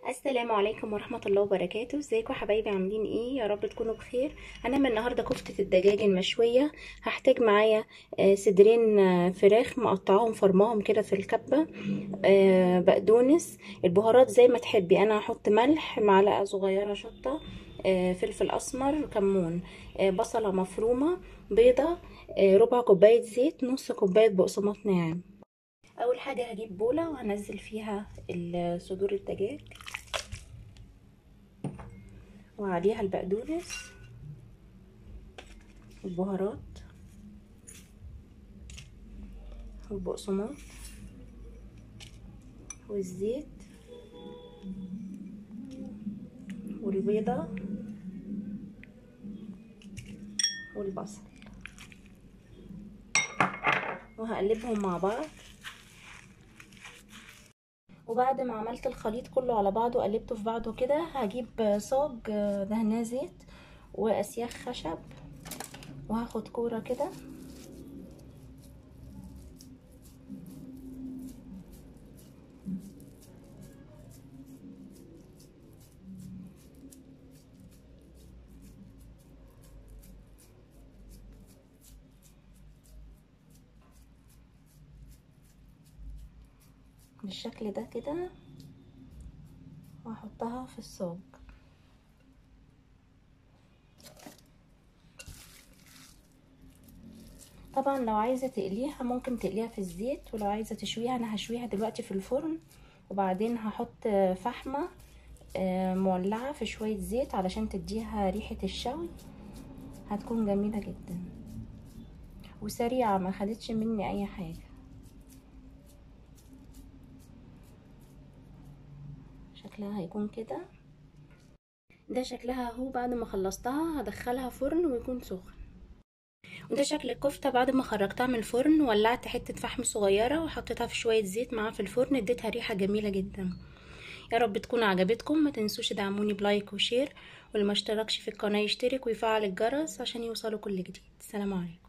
السلام عليكم ورحمة الله وبركاته ازيكم يا حبايبي عاملين ايه يا رب تكونوا بخير هنعمل النهاردة كفتة الدجاج المشوية هحتاج معايا آه، صدرين آه، فراخ مقطعاهم فرماهم كده في الكبة آه، بقدونس البهارات زي ما تحبي انا هحط ملح معلقة صغيرة شطة آه، فلفل اسمر كمون آه، بصلة مفرومة بيضة آه، ربع كوباية زيت نص كوباية بقسماط ناعم اول حاجة هجيب بولة وهنزل فيها صدور الدجاج وعليها البقدونس البهارات والبقسماط والزيت والبيضة والبصل وهقلبهم مع بعض وبعد ما عملت الخليط كله على بعضه قلبته في بعضه كده هجيب صاج دهناه زيت واسياخ خشب وهاخد كوره كده بالشكل ده كده واحطها في الصاج طبعا لو عايزه تقليها ممكن تقليها في الزيت ولو عايزه تشويها انا هشويها دلوقتي في الفرن وبعدين هحط فحمه مولعه في شويه زيت علشان تديها ريحه الشوي هتكون جميله جدا وسريعه ما خدتش مني اي حاجه شكلها هيكون كده ده شكلها اهو بعد ما خلصتها هدخلها فرن ويكون سخن وده شكل الكفته بعد ما خرجتها من الفرن ولعت حته فحم صغيره وحطيتها في شويه زيت معاها في الفرن اديتها ريحه جميله جدا يا رب تكون عجبتكم ما تنسوش تدعموني بلايك وشير واللي ما اشتركش في القناه يشترك ويفعل الجرس عشان يوصلوا كل جديد السلام عليكم